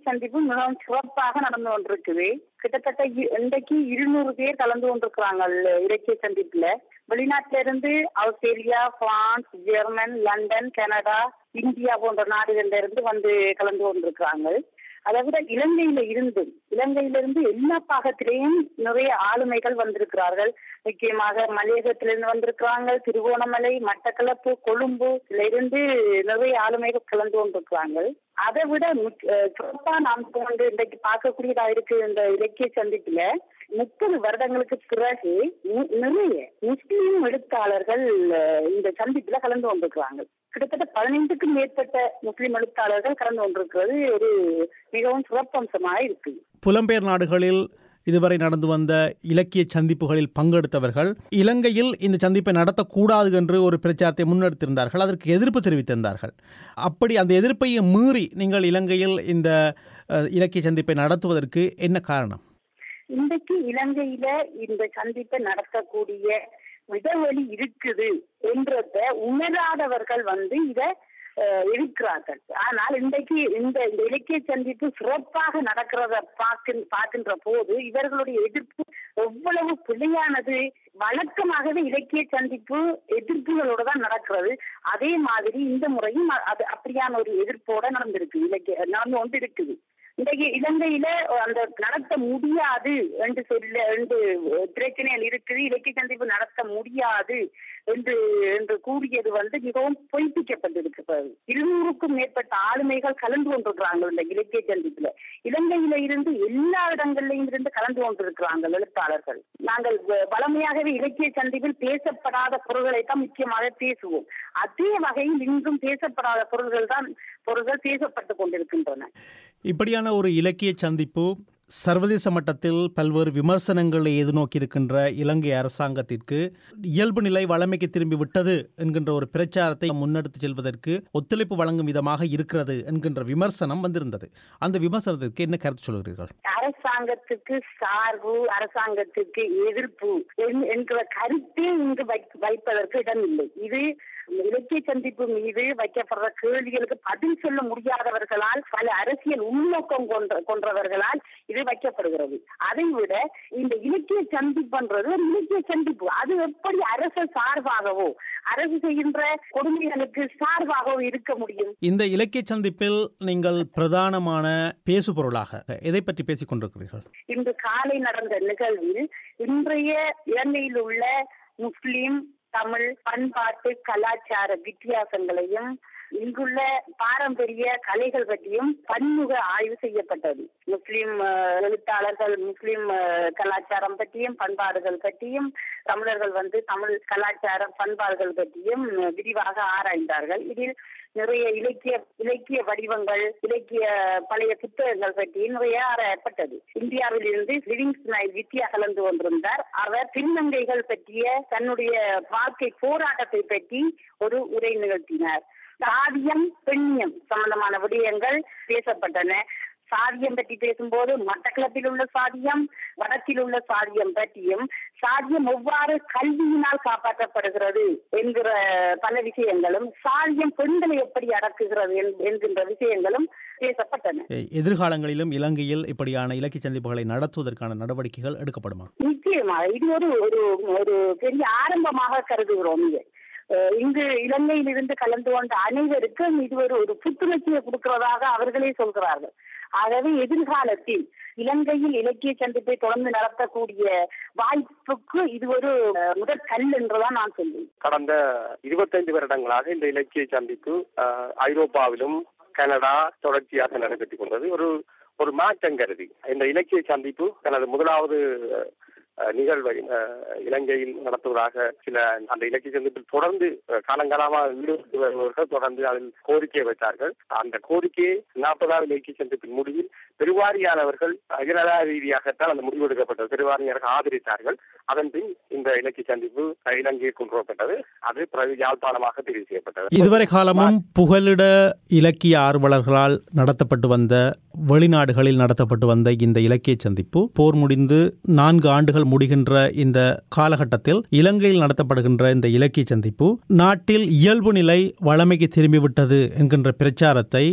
சந்திப்பு மிகவும் சிறப்பாக நடந்து கொண்டிருக்குது கிட்டத்தட்ட இ- இன்றைக்கு இருநூறு பேர் கலந்து கொண்டிருக்கிறாங்க இலக்கிய சந்திப்புல வெளிநாட்டில இருந்து Australia France German London Canada India போன்ற நாடுகள்ல இருந்து வந்து கலந்து கொண்டிருக்கிறாங்க அதை விட இலங்கையில இருந்து இலங்கையில இருந்து எல்லா பாகத்திலேயும் நிறைய ஆளுமைகள் வந்திருக்கிறார்கள் முக்கியமாக மலையகத்திலிருந்து வந்திருக்கிறாங்க திருகோணமலை மட்டக்களப்பு கொழும்புல இருந்து நிறைய ஆளுமைகள் கலந்து கொண்டிருக்கிறாங்க அதை விட முக்- அஹ் சிறப்பா நாம் வந்து இன்றைக்கு பார்க்கக்கூடியதா இருக்கு இந்த இலக்கிய சந்திப்புல முப்பது வருடங்களுக்கு பிறகு நி- நிறைய முஸ்லீம் எழுத்தாளர்கள் அஹ், இந்த சந்திப்புல கலந்து கொண்டிருக்கிறாங்க கிட்டத்தட்ட பதினைந்துக்கும் மேற்பட்ட முஸ்லீம் எழுத்தாளர்கள் கலந்து கொண்டிருக்கிறது ஒரு மிகவும் சிறப்பம்சமாக இருக்கு புலம்பெயர் நாடுகளில் இதுவரை நடந்து வந்த இலக்கிய சந்திப்புகளில் பங்கெடுத்தவர்கள் இலங்கையில் இந்த சந்திப்பை நடத்தக்கூடாது என்று ஒரு பிரச்சாரத்தை முன்னெடுத்திருந்தார்கள் அதற்கு எதிர்ப்பு தெரிவித்திருந்தார்கள் அப்படி அந்த எதிர்ப்பையை மீறி நீங்கள் இலங்கையில் இந்த அஹ், இலக்கிய சந்திப்பை நடத்துவதற்கு என்ன காரணம் இன்றைக்கு இலங்கையில இந்த சந்திப்பை நடத்தக்கூடிய இடைவெளி இருக்குது என்றத உணராதவர்கள் வந்து இத அஹ், இருக்கிறார்கள் ஆனால் இன்றைக்கு இந்த இந்த இலக்கிய சந்திப்பு சிறப்பாக நடக்கிறத பார்க்க பார்க்கின்ற போது இவர்களுடைய எதிர்ப்பு எவ்வளவு பிழையானது வழக்கமாகவே இலக்கிய சந்திப்பு எதிர்ப்புகளோட தான் நடக்கிறது அதே மாதிரி இந்த முறையும் அ- அது அப்படியான ஒரு எதிர்ப்போட நடந்திருக்கு இலக்கிய நடந்து கொண்டு இருக்குது இன்றைக்கு இலங்கையில அந்த நடத்த முடியாது என்று சொல்ல என்று பிரச்சனைகள் இருக்குது இலக்கிய சந்திப்பு நடத்த முடியாது என்று என்று கூறியது வந்து மிகவும் பொய்ப்பிக்கப்பட்டிருக்கிறது இருநூறுக்கும் மேற்பட்ட ஆளுமைகள் கலந்து கொண்டிருக்கிறாங்க இந்த இலக்கிய சந்திப்புல இலங்கையில இருந்து எல்லா இடங்கள்லயும் இருந்து கலந்து கொண்டிருக்கிறாங்க எழுத்தாளர்கள் நாங்கள் வ- வழமையாகவே இலக்கிய சந்திப்பில் பேசப்படாத பொருள்களை தான் முக்கியமாக பேசுவோம் அதே வகையில் இன்றும் பேசப்படாத பொருள்கள் தான் பொருள்கள் பேசப்பட்டு கொண்டிருக்கின்றன இப்படியான ஒரு இலக்கிய சந்திப்பு சர்வதேச மட்டத்தில் பல்வேறு விமர்சனங்களை எதிர்நோக்கியிருக்கின்ற இலங்கை அரசாங்கத்திற்கு இயல்பு நிலை வளமைக்கு திரும்பி விட்டது என்கின்ற ஒரு பிரச்சாரத்தை முன்னெடுத்து செல்வதற்கு ஒத்துழைப்பு வழங்கும் விதமாக இருக்கிறது என்கின்ற விமர்சனம் வந்திருந்தது அந்த விமர்சனத்திற்கு என்ன கருத்து சொல்கிறீர்கள் அரசாங்கத்துக்கு சார்பு அரசாங்கத்துக்கு எதிர்ப்பு என்- என்கிற கருத்தே இங்கு வை- வைப்பதற்கு இடமில்லை இது இலக்கிய சந்திப்பு மீது வைக்கப்படுற கேள்விகளுக்கு பதில் சொல்ல முடியாதவர்களால் பல அரசியல் உள்நோக்கம் கொன்ற கொன்றவர்களால் இது வைக்கப்படுகிறது அதை விட இந்த இலக்கிய சந்திப்புன்றது ஒரு இலக்கிய சந்திப்பு அது எப்படி அரசு சார்பாகவோ அரசு செய்கின்ற கொடுமைகளுக்கு சார்பாகவோ இருக்க முடியும் இந்த இலக்கிய சந்திப்பில் நீங்கள் பிரதானமான பேசுபொருளாக எதை பற்றி பேசிக் கொண்டிருக்கிறீர்கள் இன்று காலை நடந்த நிகழ்வில் இன்றைய இலங்கையில் உள்ள முஸ்லிம் தமிழ் பண்பாட்டு கலாச்சார வித்தியாசங்களையும் இங்குள்ள பாரம்பரிய கலைகள் பற்றியும் பன்முக ஆய்வு செய்யப்பட்டது முஸ்லிம் அஹ், எழுத்தாளர்கள் முஸ்லிம் அஹ், கலாச்சாரம் பற்றியும் பண்பாடுகள் பற்றியும் தமிழர்கள் வந்து தமிழ் கலாச்சாரம் பண்பாடுகள் பற்றியும் அஹ், விரிவாக ஆராய்ந்தார்கள் இதில் நிறைய இலக்கிய இலக்கிய வடிவங்கள் இலக்கிய பழைய புத்தகங்கள் பற்றி நிறைய ஆராயப்பட்டது இந்தியாவில் இருந்து லிவிங்ஸ்டன் வித்யா கலந்து கொண்டிருந்தார் அவர் திருநங்கைகள் பற்றிய தன்னுடைய வாழ்க்கை போராட்டத்தை பற்றி ஒரு உரை நிகழ்த்தினார் சாதியம் பெண்ணியம் சம்பந்தமான விடயங்கள் பேசப்பட்டன சாதியம் பற்றி பேசும்போது மட்டக்களப்பில் உள்ள சாதியம் வடக்கில் உள்ள சாதியம் பற்றியும் சாதியம் எவ்வாறு கல்வியினால் காப்பாற்றப்படுகிறது என்கிற பல விஷயங்களும் சாதியம் பெண்களை எப்படி அடக்குகிறது என்- என்கின்ற விஷயங்களும் பேசப்பட்டன எ- எதிர்காலங்களிலும் இலங்கையில் இப்படியான இலக்கிய சந்திப்புகளை நடத்துவதற்கான நடவடிக்கைகள் எடுக்கப்படுமா நிச்சயமாக இது ஒரு ஒரு ஒரு பெரிய ஆரம்பமாக கருதுகிறோம் இங்க அஹ் இங்கு இலங்கையில் இருந்து கலந்து கொண்ட அனைவருக்கும் இது ஒரு ஒரு புத்துணர்ச்சியை கொடுக்கிறதாக அவர்களே சொல்கிறார்கள் ஆகவே எதிர்காலத்தில் இலங்கையில் இலக்கிய சந்திப்பை தொடர்ந்து நடத்தக்கூடிய வாய்ப்புக்கு இது ஒரு அஹ், முதற் கல் என்றுதான் நான் சொல்லுவேன் கடந்த இருபத்தைந்து வருடங்களாக இந்த இலக்கிய சந்திப்பு அஹ், ஐரோப்பாவிலும் கனடா தொடர்ச்சியாக நடைபெற்றுக் கொண்டது ஒரு ஒரு மாற்றம் கருதி இந்த இலக்கிய சந்திப்பு தனது முதலாவது அஹ், நிகழ்வை அஹ், இலங்கையில் நடத்துவதாக சில அந்த இலக்கிய சந்திப்பில் தொடர்ந்து அஹ், காலங்காலமாக ஈடுபட்டு வருபவர்கள் தொடர்ந்து அதில் கோரிக்கை வைத்தார்கள் அந்த கோரிக்கையை நாற்பதாவது இலக்கிய சந்திப்பின் முடிவில் பெருவாரியானவர்கள் அகிலதா ரீதியாகத்தான் அந்த முடிவு எடுக்கப்பட்டது பெருவாரியானவர்கள் ஆதரித்தார்கள் அதன் பின் இந்த இலக்கிய சந்திப்பு அஹ், இலங்கையில் கொண்டு வரப்பட்டது அது பிறகு யாழ்ப்பாணமாக தெரிவு செய்யப்பட்டது இதுவரை காலமும் புகலிட இலக்கிய ஆர்வலர்களால் நடத்தப்பட்டு வந்த வெளிநாடுகளில் நடத்தப்பட்டு வந்த இந்த இலக்கிய சந்திப்பு போர் முடிந்து நான்கு ஆண்டுகள் முடிகின்ற இந்த காலகட்டத்தில் இலங்கையில் நடத்தப்படுகின்ற இந்த இலக்கிய சந்திப்பு நாட்டில் இயல்பு நிலை வளமைக்கு திரும்பிவிட்டது என்கின்ற பிரச்சாரத்தை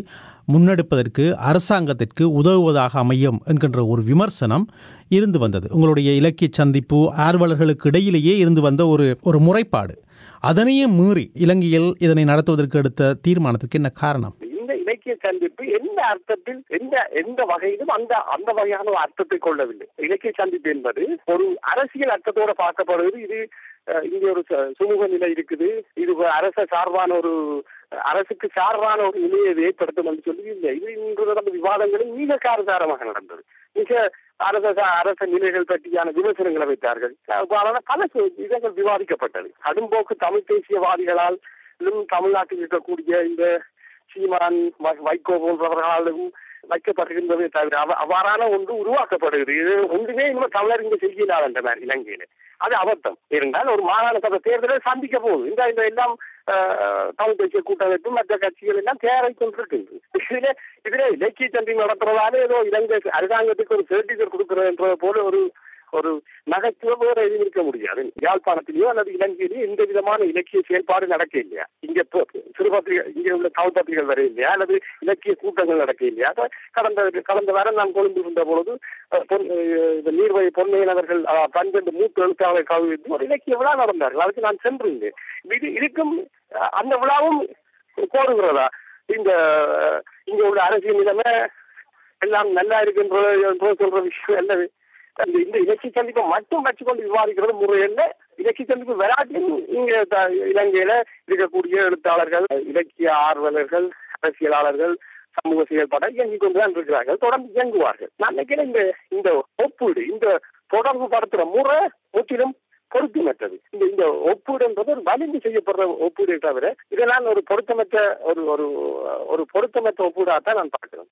முன்னெடுப்பதற்கு அரசாங்கத்திற்கு உதவுவதாக அமையும் என்கின்ற ஒரு விமர்சனம் இருந்து வந்தது உங்களுடைய இலக்கிய சந்திப்பு ஆர்வலர்களுக்கு இடையிலேயே இருந்து வந்த ஒரு ஒரு முறைப்பாடு அதனையும் மீறி இலங்கையில் இதனை நடத்துவதற்கு எடுத்த தீர்மானத்துக்கு என்ன காரணம் இந்த இலக்கிய சந்திப்பு எந்த அர்த்தத்தில் எந்த எந்த வகையிலும் அந்த அந்த வகையான ஒரு அர்த்தத்தை கொள்ளவில்லை இலக்கிய சந்திப்பு என்பது ஒரு அரசியல் அர்த்தத்தோட பார்க்கப்படுவது இது அஹ், இங்கே ஒரு ச- சுமூக நிலை இருக்குது இது ஒரு அரச சார்பான ஒரு அரசுக்கு சார்பான ஒரு நிலையை இது ஏற்படுத்தும் என்று சொல்லி இல்லை இது இன்று நடந்த விவாதங்களும் மிக காரசாரமாக நடந்தது மிக அரச அரச நிலைகள் பற்றியான விமர்சனங்களை வைத்தார்கள் அவ்வாறான பல சு- விதங்கள் விவாதிக்கப்பட்டது கடும்போக்கு தமிழ் தேசியவாதிகளால் இன்னும் தமிழ்நாட்டில் இருக்கக்கூடிய இந்த சீமான் வை- வைகோ போன்றவர்களாலும் வைக்கப்படுகின்றதே தவிர அவ- அவ்வாறான ஒன்று உருவாக்கப்படுகிறது இது ஒன்றுமே இன்னும் தமிழர் இங்க செய்யலாம் என்ற மாதிரி இலங்கையில அது அபத்தம் இருந்தால் ஒரு மாகாண சபை தேர்தலை சந்திக்க போகுது இந்த இந்த எல்லாம் ஆஹ், தமிழ் தேசிய கூட்டமைப்பு மற்ற கட்சிகள் எல்லாம் தேரை கொண்டிருக்கின்றது இதுல இதுல இலக்கிய சந்தை நடத்துறதால ஏதோ இலங்கை அரசாங்கத்துக்கு ஒரு சர்டிபிகேட் கொடுக்கறதுன்ற போல ஒரு ஒரு நகைச்சுவை வேற எதுவும் இருக்க முடியாது யாழ்ப்பாணத்திலேயோ அல்லது இலங்கையிலேயோ எந்த விதமான இலக்கிய செயல்பாடு நடக்க இல்லையா இங்க இப்போ சிறு பத்திரிகை இங்க உள்ள தமிழ் பத்திரிகைகள் வர இல்லையா அல்லது இலக்கிய கூட்டங்கள் நடக்க இல்லையா அப்ப கடந்த கடந்த வாரம் நான் கொழும்பு இருந்த பொழுது அஹ், பொன் அஹ், இந்த நீர்வழி பொன்னையன் அவர்கள் அஹ், பன்னிரண்டு மூத்த எழுத்தாளர் கவிழ்த்து ஒரு இலக்கிய விழா நடந்தார்கள் அதுக்கு நான் சென்றிருந்தேன் இது இதுக்கும் அஹ், அந்த விழாவும் கோருகிறதா இந்த அஹ், இங்க உள்ள அரசியல் நிலைமை எல்லாம் நல்லா இருக்கின்றது என்று சொல்ற விஷயம் அல்லது அந்த இந்த இலக்கிய சந்திப்பை மட்டும் வச்சுக்கொண்டு விவாதிக்கிறது முறையல்ல இலக்கிய சந்திப்பு வராட்டியும் இங்க த- இலங்கையில இருக்கக்கூடிய எழுத்தாளர்கள் இலக்கிய ஆர்வலர்கள் அரசியலாளர்கள் சமூக செயல்பாடு இயங்கிக் கொண்டுதான் இருக்கிறார்கள் தொடர்ந்து இயங்குவார்கள் நான் நினைக்கிறேன் இந்த இந்த ஒப்பீடு இந்த தொடர்பு படுத்துற முறை முற்றிலும் பொருத்தமற்றது இந்த இந்த ஒப்பீடு என்பது ஒரு வலிந்து செய்யப்படுற ஒப்பீடு தவிர இதை நான் ஒரு பொருத்தமற்ற ஒரு ஒரு ஒரு பொருத்தமற்ற ஒப்பீடாக தான் நான் பார்க்கிறேன்